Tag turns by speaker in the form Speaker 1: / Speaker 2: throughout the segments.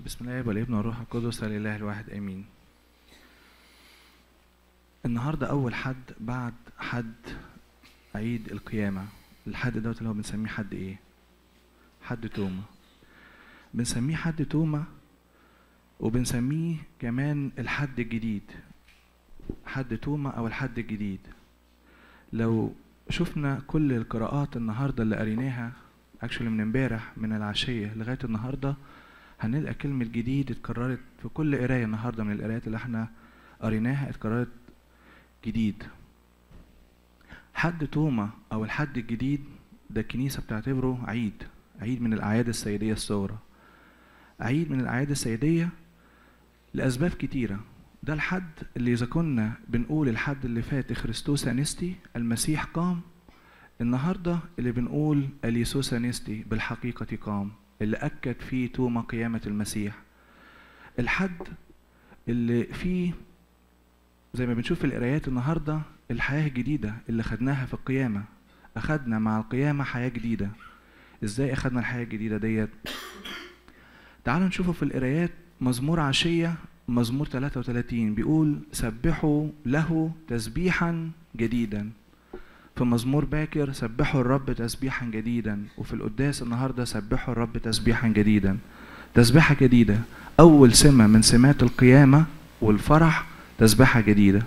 Speaker 1: بسم الله والابن والروح القدس الاله الواحد امين النهارده اول حد بعد حد عيد القيامه الحد دوت اللي هو بنسميه حد ايه حد توما بنسميه حد توما وبنسميه كمان الحد الجديد حد توما او الحد الجديد لو شفنا كل القراءات النهارده اللي قريناها اكشولي من امبارح من العشيه لغايه النهارده هنلقى كلمة جديد اتكررت في كل قراية النهاردة من القرايات اللي احنا قريناها اتكررت جديد حد توما أو الحد الجديد ده الكنيسة بتعتبره عيد عيد من الأعياد السيدية الصغرى عيد من الأعياد السيدية لأسباب كتيرة ده الحد اللي إذا كنا بنقول الحد اللي فات خريستوس أنستي المسيح قام النهاردة اللي بنقول أليسوس أنستي بالحقيقة قام اللي أكد فيه توما قيامة المسيح الحد اللي فيه زي ما بنشوف في القرايات النهاردة الحياة الجديدة اللي خدناها في القيامة أخدنا مع القيامة حياة جديدة إزاي أخدنا الحياة الجديدة ديت تعالوا نشوفوا في القرايات مزمور عشية مزمور 33 بيقول سبحوا له تسبيحا جديدا في مزمور باكر سبحوا الرب تسبيحا جديدا وفي القداس النهارده سبحوا الرب تسبيحا جديدا تسبيحة جديدة أول سمة من سمات القيامة والفرح تسبيحة جديدة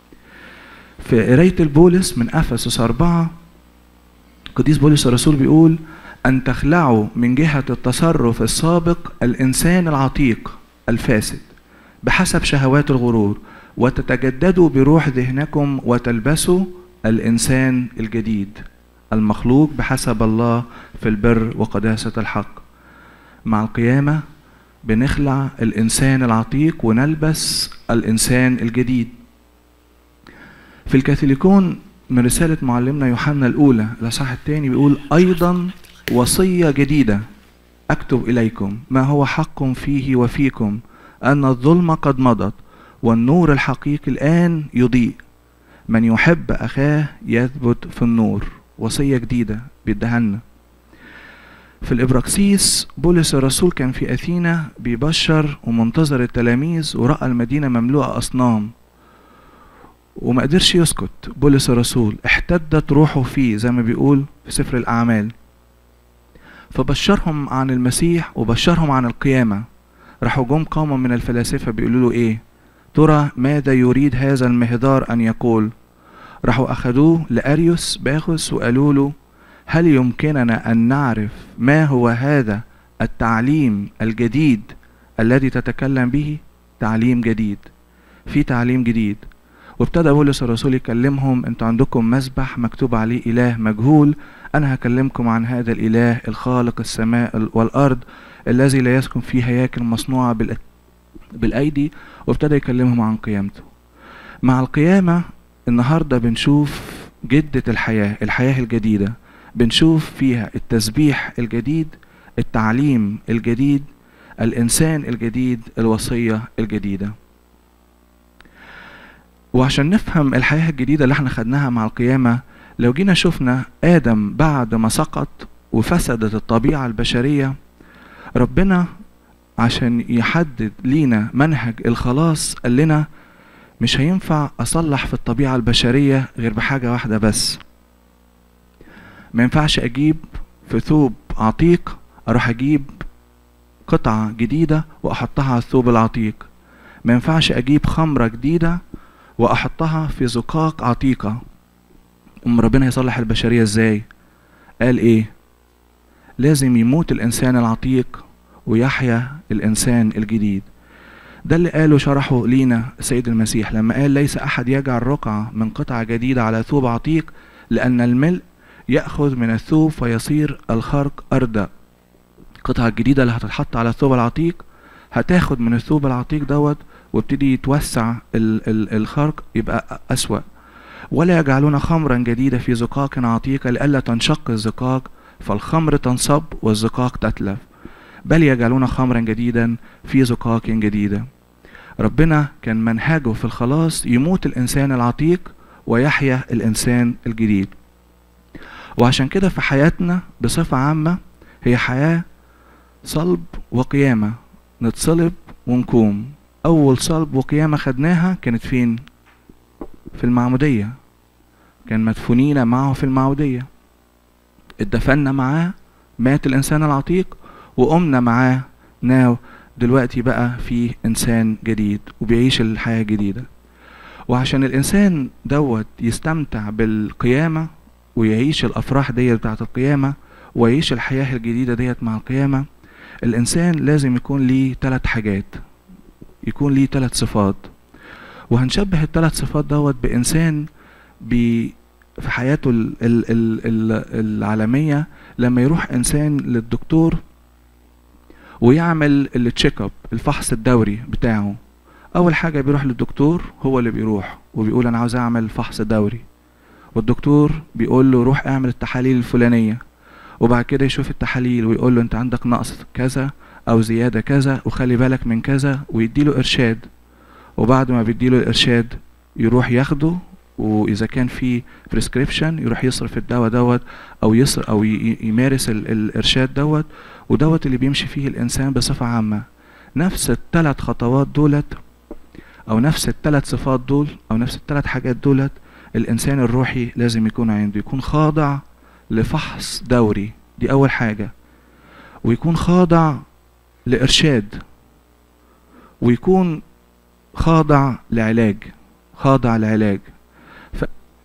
Speaker 1: في قراية البولس من أفسس أربعة قديس بولس الرسول بيقول أن تخلعوا من جهة التصرف السابق الإنسان العتيق الفاسد بحسب شهوات الغرور وتتجددوا بروح ذهنكم وتلبسوا الإنسان الجديد المخلوق بحسب الله في البر وقداسة الحق مع القيامة بنخلع الإنسان العتيق ونلبس الإنسان الجديد في الكاثوليكون من رسالة معلمنا يوحنا الأولى الأصحاح الثاني بيقول أيضا وصية جديدة أكتب إليكم ما هو حق فيه وفيكم أن الظلم قد مضت والنور الحقيقي الآن يضيء من يحب أخاه يثبت في النور وصية جديدة بيدهنا في الإبراكسيس بولس الرسول كان في أثينا بيبشر ومنتظر التلاميذ ورأى المدينة مملوءة أصنام وما قدرش يسكت بولس الرسول احتدت روحه فيه زي ما بيقول في سفر الأعمال فبشرهم عن المسيح وبشرهم عن القيامة راحوا جم قوم من الفلاسفة بيقولوا له ايه ترى ماذا يريد هذا المهدار أن يقول راحوا أخدوه لأريوس باغوس وقالوا له هل يمكننا أن نعرف ما هو هذا التعليم الجديد الذي تتكلم به تعليم جديد في تعليم جديد وابتدى بولس الرسول يكلمهم انتوا عندكم مسبح مكتوب عليه اله مجهول انا هكلمكم عن هذا الاله الخالق السماء والارض الذي لا يسكن فيه هياكل مصنوعه بالايدي وابتدى يكلمهم عن قيامته مع القيامه النهارده بنشوف جدة الحياة الحياة الجديدة بنشوف فيها التسبيح الجديد التعليم الجديد الإنسان الجديد الوصية الجديدة وعشان نفهم الحياة الجديدة اللي احنا خدناها مع القيامة لو جينا شفنا آدم بعد ما سقط وفسدت الطبيعة البشرية ربنا عشان يحدد لينا منهج الخلاص قال لنا مش هينفع اصلح في الطبيعه البشريه غير بحاجه واحده بس ما ينفعش اجيب في ثوب عتيق اروح اجيب قطعه جديده واحطها على الثوب العتيق ما ينفعش اجيب خمره جديده واحطها في زقاق عتيقه ام ربنا هيصلح البشريه ازاي قال ايه لازم يموت الانسان العتيق ويحيا الانسان الجديد ده اللي قاله شرحه لينا السيد المسيح لما قال ليس أحد يجعل رقعة من قطعة جديدة على ثوب عتيق لأن الملء يأخذ من الثوب فيصير الخرق أردى القطعة الجديدة اللي هتتحط على الثوب العتيق هتاخد من الثوب العتيق دوت وابتدي يتوسع ال ال الخرق يبقى أسوأ ولا يجعلون خمرا جديدة في زقاق عتيق لئلا تنشق الزقاق فالخمر تنصب والزقاق تتلف بل يجعلون خمرا جديدا في زقاق جديدة ربنا كان منهجه في الخلاص يموت الإنسان العتيق ويحيا الإنسان الجديد وعشان كده في حياتنا بصفة عامة هي حياة صلب وقيامة نتصلب ونقوم اول صلب وقيامه خدناها كانت فين في المعموديه كان مدفونين معه في المعموديه اتدفنا معاه مات الانسان العتيق وقمنا معاه ناو دلوقتي بقى في انسان جديد وبيعيش الحياه الجديده وعشان الانسان دوت يستمتع بالقيامه ويعيش الافراح ديت بتاعت القيامه ويعيش الحياه الجديده ديت مع القيامه الانسان لازم يكون ليه ثلاث حاجات يكون ليه ثلاث صفات وهنشبه الثلاث صفات دوت بانسان بي في حياته ال ال ال ال العالميه لما يروح انسان للدكتور ويعمل التشيك اب الفحص الدوري بتاعه اول حاجه بيروح للدكتور هو اللي بيروح وبيقول انا عاوز اعمل فحص دوري والدكتور بيقول له روح اعمل التحاليل الفلانيه وبعد كده يشوف التحاليل ويقول له انت عندك نقص كذا او زياده كذا وخلي بالك من كذا ويديله ارشاد وبعد ما بيديله الارشاد يروح ياخده واذا كان في بريسكريبشن يروح يصرف الدواء دوت او يصر او يمارس ال الارشاد دوت ودوت اللي بيمشي فيه الانسان بصفه عامه نفس الثلاث خطوات دولت او نفس الثلاث صفات دول او نفس الثلاث حاجات دولت الانسان الروحي لازم يكون عنده يكون خاضع لفحص دوري دي اول حاجه ويكون خاضع لارشاد ويكون خاضع لعلاج خاضع لعلاج ف...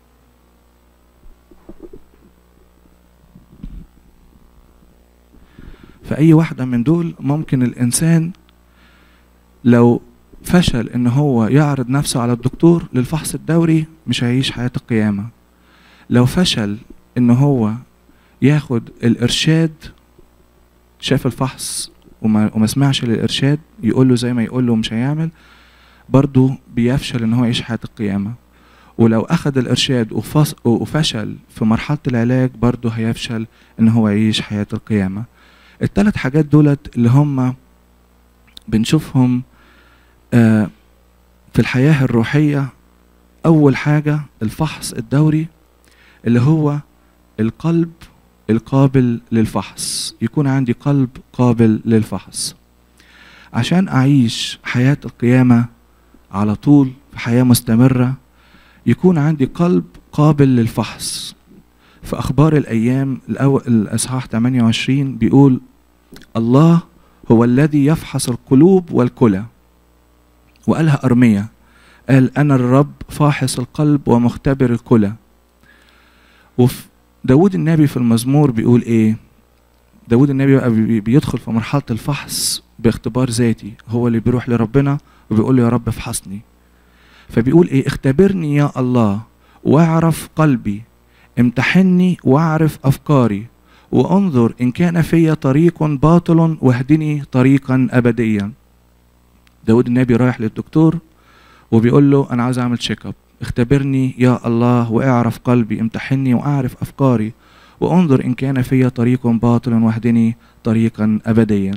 Speaker 1: فأي واحدة من دول ممكن الإنسان لو فشل إن هو يعرض نفسه على الدكتور للفحص الدوري مش هيعيش حياة القيامة لو فشل إن هو ياخد الإرشاد شاف الفحص وما, وما سمعش للإرشاد يقول له زي ما يقول له مش هيعمل برضه بيفشل إن هو يعيش حياة القيامة ولو أخد الإرشاد وفص وفشل في مرحلة العلاج برضه هيفشل إن هو يعيش حياة القيامة الثلاث حاجات دولت اللي هم بنشوفهم آه في الحياة الروحية أول حاجة الفحص الدوري اللي هو القلب القابل للفحص يكون عندي قلب قابل للفحص عشان أعيش حياة القيامة على طول في حياة مستمرة يكون عندي قلب قابل للفحص في أخبار الأيام الأول الأصحاح 28 بيقول الله هو الذي يفحص القلوب والكلى وقالها أرمية قال أنا الرب فاحص القلب ومختبر الكلى وفي داود النبي في المزمور بيقول إيه داود النبي بقى بيدخل في مرحلة الفحص باختبار ذاتي هو اللي بيروح لربنا وبيقول له يا رب افحصني فبيقول ايه اختبرني يا الله واعرف قلبي امتحني واعرف افكاري وانظر ان كان في طريق باطل واهدني طريقا ابديا داود النبي رايح للدكتور وبيقول له انا عاوز اعمل تشيك اب اختبرني يا الله واعرف قلبي امتحني واعرف افكاري وانظر ان كان في طريق باطل واهدني طريقا ابديا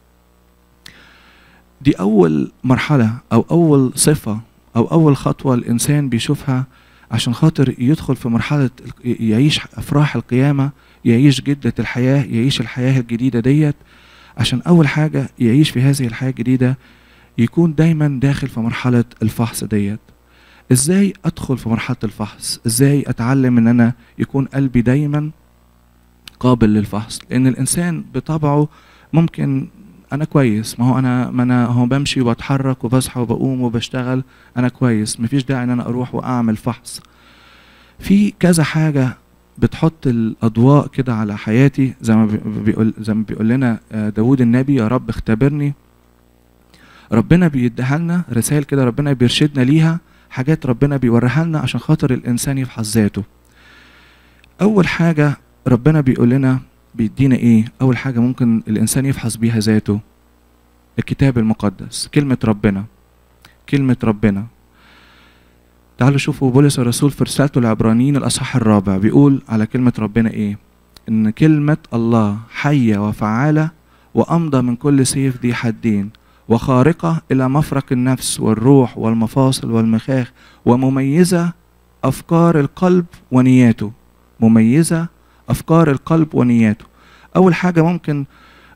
Speaker 1: دي اول مرحله او اول صفه او اول خطوه الانسان بيشوفها عشان خاطر يدخل في مرحله يعيش افراح القيامه يعيش جده الحياه يعيش الحياه الجديده ديت عشان اول حاجه يعيش في هذه الحياه الجديده يكون دايما داخل في مرحله الفحص ديت ازاي ادخل في مرحله الفحص ازاي اتعلم ان انا يكون قلبي دايما قابل للفحص لان الانسان بطبعه ممكن انا كويس ما هو انا ما انا هو بمشي وبتحرك وبصحى وبقوم وبشتغل انا كويس مفيش داعي ان انا اروح واعمل فحص في كذا حاجه بتحط الاضواء كده على حياتي زي ما بيقول زي ما بيقول لنا داوود النبي يا رب اختبرني ربنا بيديها لنا رسائل كده ربنا بيرشدنا ليها حاجات ربنا بيوريها لنا عشان خاطر الانسان يفحص ذاته اول حاجه ربنا بيقول لنا بيدينا ايه اول حاجه ممكن الانسان يفحص بيها ذاته الكتاب المقدس كلمه ربنا كلمه ربنا تعالوا شوفوا بولس الرسول في رسالته العبرانيين الاصحاح الرابع بيقول على كلمه ربنا ايه ان كلمه الله حيه وفعاله وامضى من كل سيف ذي حدين وخارقه الى مفرق النفس والروح والمفاصل والمخاخ ومميزه افكار القلب ونياته مميزه افكار القلب ونياته اول حاجه ممكن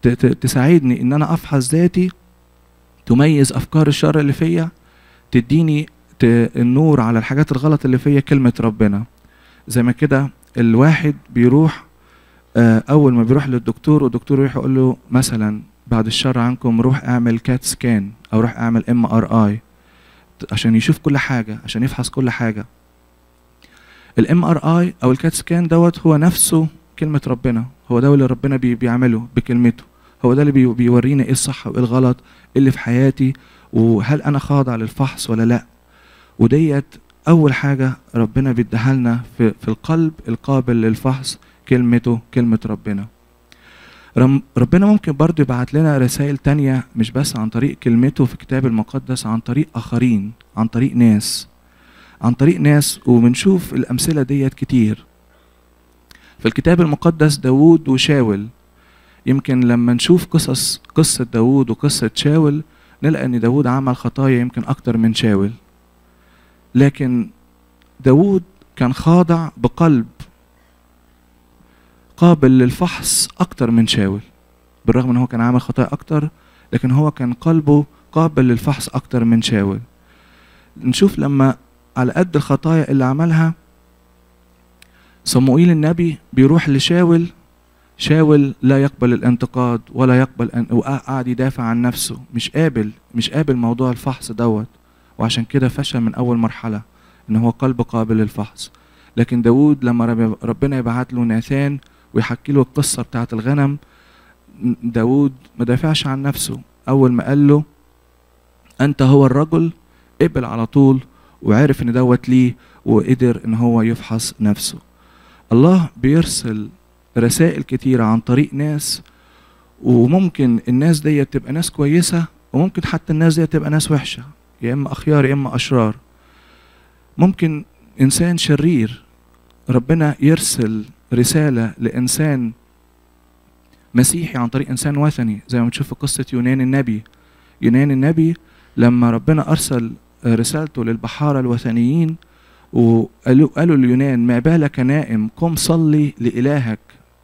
Speaker 1: ت- ت- تساعدني ان انا افحص ذاتي تميز افكار الشر اللي فيا تديني ت- النور على الحاجات الغلط اللي فيا كلمة ربنا زي ما كده الواحد بيروح آه، اول ما بيروح للدكتور والدكتور يروح يقول له مثلا بعد الشر عنكم روح اعمل كات سكان او روح اعمل ام ار اي عشان يشوف كل حاجه عشان يفحص كل حاجه الام ار اي او الكات سكان دوت هو نفسه كلمه ربنا هو ده اللي ربنا بي بيعمله بكلمته هو ده اللي بي بيورينا ايه الصح وايه الغلط إيه اللي في حياتي وهل انا خاضع للفحص ولا لا وديت اول حاجه ربنا بيديها لنا في, في القلب القابل للفحص كلمته كلمه ربنا رم- ربنا ممكن برضو يبعت لنا رسائل تانية مش بس عن طريق كلمته في الكتاب المقدس عن طريق آخرين عن طريق ناس عن طريق ناس وبنشوف الأمثلة ديت كتير في الكتاب المقدس داوود وشاول يمكن لما نشوف قصص قصة داوود وقصة شاول نلقى ان داوود عمل خطايا يمكن اكتر من شاول لكن داوود كان خاضع بقلب قابل للفحص اكتر من شاول بالرغم ان هو كان عامل خطايا اكتر لكن هو كان قلبه قابل للفحص اكتر من شاول نشوف لما على قد الخطايا اللي عملها صموئيل النبي بيروح لشاول شاول لا يقبل الانتقاد ولا يقبل أن وقعد يدافع عن نفسه مش قابل مش قابل موضوع الفحص دوت وعشان كده فشل من اول مرحله ان هو قلب قابل للفحص لكن داود لما رب- ربنا يبعت له ناثان ويحكي له القصه بتاعت الغنم داود ما دافعش عن نفسه اول ما قال له انت هو الرجل قبل على طول وعرف ان دوت ليه وقدر ان هو يفحص نفسه الله بيرسل رسائل كتيرة عن طريق ناس وممكن الناس دي تبقى ناس كويسة وممكن حتى الناس دي تبقى ناس وحشة يا إما أخيار يا إما أشرار ممكن إنسان شرير ربنا يرسل رسالة لإنسان مسيحي عن طريق إنسان وثني زي ما بنشوف في قصة يونان النبي يونان النبي لما ربنا أرسل رسالته للبحارة الوثنيين وقالوا قالوا ليونان ما بالك نائم قم صلي لإلهك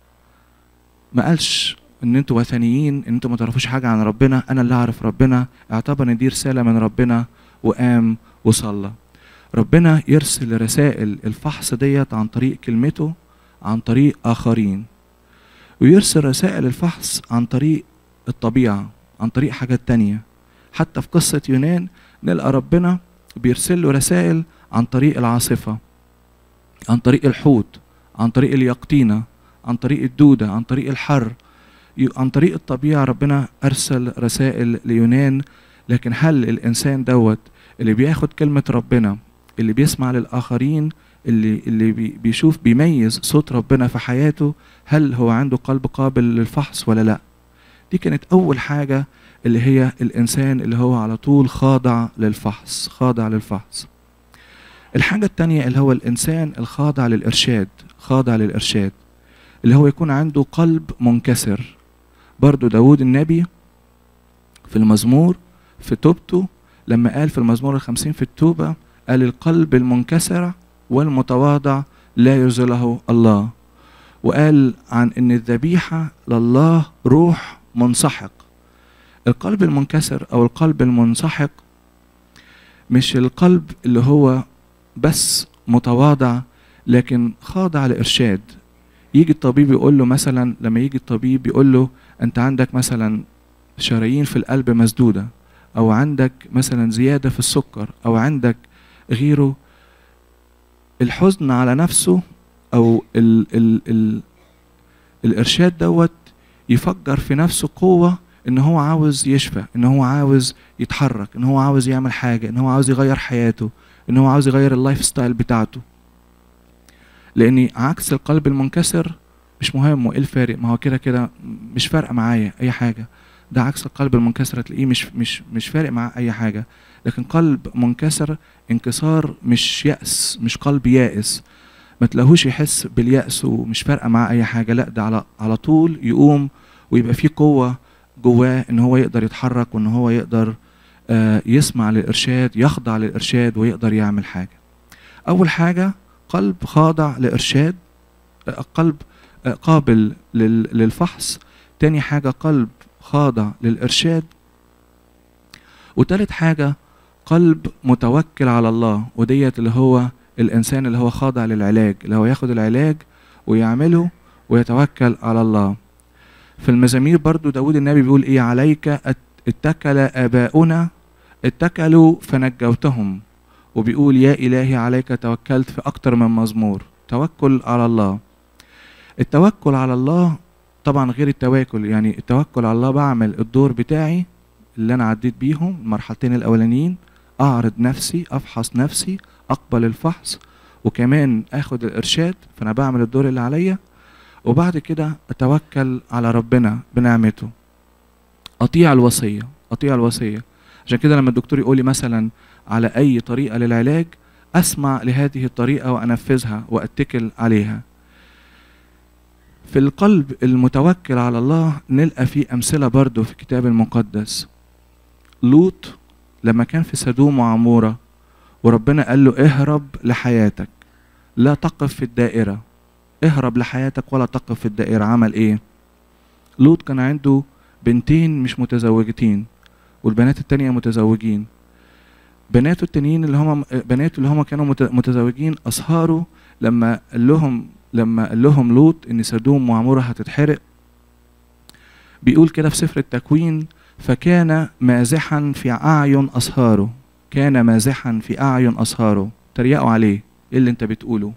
Speaker 1: ما قالش ان انتوا وثنيين ان انتوا ما تعرفوش حاجه عن ربنا انا اللي اعرف ربنا اعتبر ان دي رساله من ربنا وقام وصلى ربنا يرسل رسائل الفحص ديت عن طريق كلمته عن طريق اخرين ويرسل رسائل الفحص عن طريق الطبيعه عن طريق حاجات تانية حتى في قصه يونان نلقى ربنا بيرسل له رسائل عن طريق العاصفه عن طريق الحوت عن طريق اليقطينه عن طريق الدودة عن طريق الحر ي- عن طريق الطبيعة ربنا أرسل رسائل ليونان لكن هل الإنسان دوت اللي بياخد كلمة ربنا اللي بيسمع للآخرين اللي اللي بي- بيشوف بيميز صوت ربنا في حياته هل هو عنده قلب قابل للفحص ولا لا دي كانت أول حاجة اللي هي الإنسان اللي هو على طول خاضع للفحص خاضع للفحص الحاجة التانية اللي هو الإنسان الخاضع للإرشاد خاضع للإرشاد اللي هو يكون عنده قلب منكسر برضو داود النبي في المزمور في توبته لما قال في المزمور الخمسين في التوبة قال القلب المنكسر والمتواضع لا يرزله الله وقال عن ان الذبيحة لله روح منسحق القلب المنكسر او القلب المنسحق مش القلب اللي هو بس متواضع لكن خاضع لإرشاد يجي الطبيب يقول له مثلا لما يجي الطبيب يقول له انت عندك مثلا شرايين في القلب مسدودة او عندك مثلا زيادة في السكر او عندك غيره الحزن على نفسه او ال ال ال الارشاد دوت يفجر في نفسه قوة ان هو عاوز يشفى ان هو عاوز يتحرك ان هو عاوز يعمل حاجة ان هو عاوز يغير حياته ان هو عاوز يغير اللايف ستايل بتاعته لان عكس القلب المنكسر مش مهم وايه الفارق ما هو كده كده مش فارقه معايا اي حاجه ده عكس القلب المنكسر هتلاقيه مش مش مش فارق معاه اي حاجه لكن قلب منكسر انكسار مش يأس مش قلب يائس ما تلاقوش يحس باليأس ومش فارقه معاه اي حاجه لا ده على على طول يقوم ويبقى فيه قوه جواه ان هو يقدر يتحرك وان هو يقدر آه يسمع للارشاد يخضع للارشاد ويقدر يعمل حاجه اول حاجه قلب خاضع لإرشاد قلب قابل لل- للفحص تاني حاجة قلب خاضع للإرشاد وتالت حاجة قلب متوكل على الله وديت اللي هو الإنسان اللي هو خاضع للعلاج اللي هو ياخد العلاج ويعمله ويتوكل على الله في المزامير برضو داود النبي بيقول ايه عليك اتكل آباؤنا اتكلوا فنجوتهم وبيقول يا إلهي عليك توكلت في أكتر من مزمور توكل على الله التوكل على الله طبعا غير التواكل يعني التوكل على الله بعمل الدور بتاعي اللي انا عديت بيهم المرحلتين الاولانيين اعرض نفسي افحص نفسي اقبل الفحص وكمان اخد الارشاد فانا بعمل الدور اللي عليا وبعد كده اتوكل على ربنا بنعمته اطيع الوصيه اطيع الوصيه عشان كده لما الدكتور يقول لي مثلا على اي طريقه للعلاج اسمع لهذه الطريقه وانفذها واتكل عليها في القلب المتوكل على الله نلقى فيه أمثلة برضو في الكتاب المقدس لوط لما كان في سدوم وعمورة وربنا قال له اهرب لحياتك لا تقف في الدائرة اهرب لحياتك ولا تقف في الدائرة عمل ايه لوط كان عنده بنتين مش متزوجتين والبنات التانية متزوجين بناته التانيين اللي هم بناته اللي هم كانوا متزوجين أصهاروا لما قال لهم لما قال لهم لوط ان سدوم وعمورة هتتحرق بيقول كده في سفر التكوين فكان مازحا في اعين اصهاره كان مازحا في اعين اصهاره تريقوا عليه ايه اللي انت بتقوله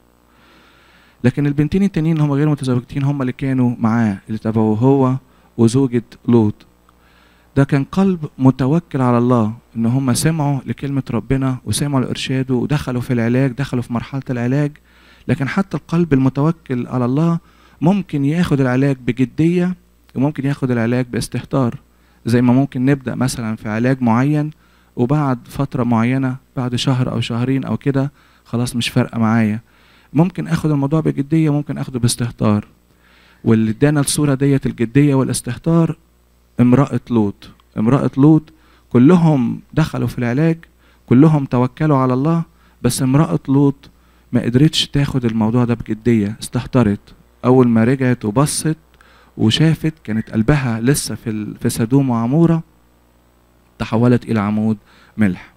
Speaker 1: لكن البنتين التانيين هم غير متزوجتين هم اللي كانوا معاه اللي تبعوه هو وزوجة لوط ده كان قلب متوكل على الله ان هم سمعوا لكلمة ربنا وسمعوا لإرشاده ودخلوا في العلاج دخلوا في مرحلة العلاج لكن حتى القلب المتوكل على الله ممكن ياخد العلاج بجدية وممكن ياخد العلاج باستهتار زي ما ممكن نبدأ مثلا في علاج معين وبعد فترة معينة بعد شهر أو شهرين أو كده خلاص مش فارقة معايا ممكن اخد الموضوع بجدية ممكن اخده باستهتار واللي ادانا الصورة ديت الجدية والاستهتار امرأة لوط امرأة لوط كلهم دخلوا في العلاج كلهم توكلوا على الله بس امرأة لوط ما قدرتش تاخد الموضوع ده بجدية استهترت أول ما رجعت وبصت وشافت كانت قلبها لسه في في سدوم وعمورة تحولت إلى عمود ملح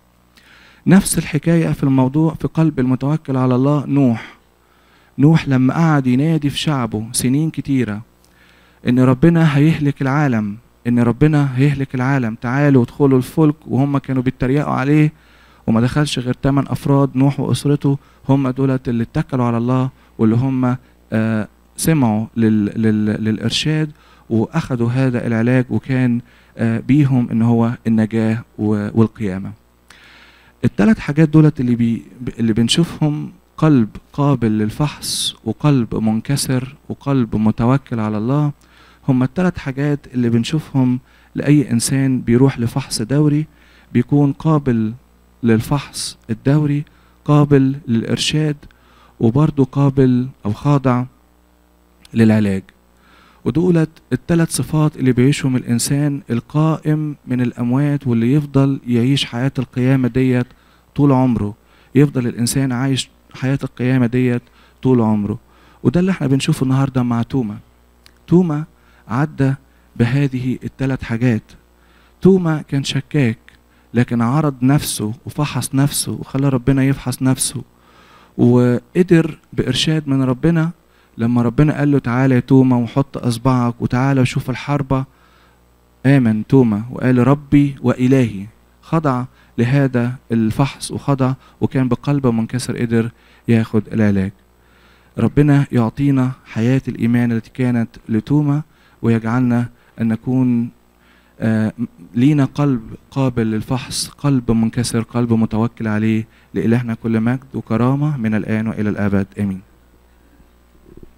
Speaker 1: نفس الحكاية في الموضوع في قلب المتوكل على الله نوح نوح لما قعد ينادي في شعبه سنين كتيرة إن ربنا هيهلك العالم إن ربنا هيهلك العالم تعالوا ادخلوا الفلك وهم كانوا بيتريقوا عليه وما دخلش غير 8 أفراد نوح وأسرته هم دولت اللي اتكلوا على الله واللي هم آه سمعوا لل لل للإرشاد وأخذوا هذا العلاج وكان آه بيهم إن هو النجاة والقيامة الثلاث حاجات دولت اللي بي اللي بنشوفهم قلب قابل للفحص وقلب منكسر وقلب متوكل على الله هم الثلاث حاجات اللي بنشوفهم لأي إنسان بيروح لفحص دوري بيكون قابل للفحص الدوري قابل للإرشاد وبرضه قابل أو خاضع للعلاج ودولت الثلاث صفات اللي بيعيشهم الإنسان القائم من الأموات واللي يفضل يعيش حياة القيامة ديت طول عمره يفضل الإنسان عايش حياة القيامة ديت طول عمره وده اللي احنا بنشوفه النهاردة مع توما توما عدى بهذه الثلاث حاجات توما كان شكاك لكن عرض نفسه وفحص نفسه وخلى ربنا يفحص نفسه وقدر بإرشاد من ربنا لما ربنا قال له تعالى يا توما وحط أصبعك وتعالى وشوف الحربة آمن توما وقال ربي وإلهي خضع لهذا الفحص وخضع وكان بقلب منكسر قدر ياخد العلاج ربنا يعطينا حياة الإيمان التي كانت لتوما ويجعلنا أن نكون آه لينا قلب قابل للفحص قلب منكسر قلب متوكل عليه لإلهنا كل مجد وكرامة من الآن وإلى الأبد آمين